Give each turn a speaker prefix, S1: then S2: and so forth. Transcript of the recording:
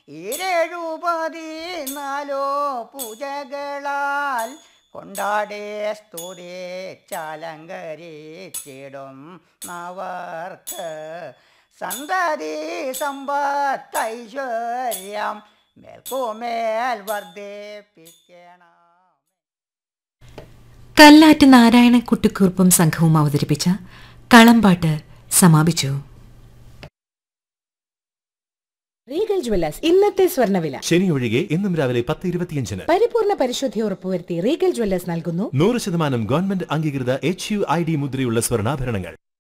S1: ഈരേഴു പതിനാലോ പൂജകളാൽ കൊണ്ടാടേ സ്തുതിച്ചാലങ്കരിച്ചിടും നവർക്ക് സന്തതി സമ്പത്തൈശ്വര്യം മേൽക്കുമേൽ വർദ്ധിപ്പിക്കണം
S2: കല്ലാറ്റ് നാരായണ കുട്ടിക്കുറുപ്പും സംഘവും അവതരിപ്പിച്ച കളമ്പാട്ട് സമാപിച്ചു
S3: റീഗൽ ജ്വല്ലേഴ്സ് ഇന്നത്തെ സ്വർണ്ണവില
S4: ശനി ഒഴികെ എന്നും രാവിലെ പത്ത് ഇരുപത്തിയഞ്ചിന്
S3: പരിപൂർണ പരിശുദ്ധി ഉറപ്പുവരുത്തി റീഗൽ ജ്വല്ലേഴ്സ് നൽകുന്നു
S4: നൂറ് ശതമാനം ഗവൺമെന്റ് അംഗീകൃത എച്ച് യു ഐ ഡി മുദ്രയുള്ള സ്വർണ്ണാഭരണങ്ങൾ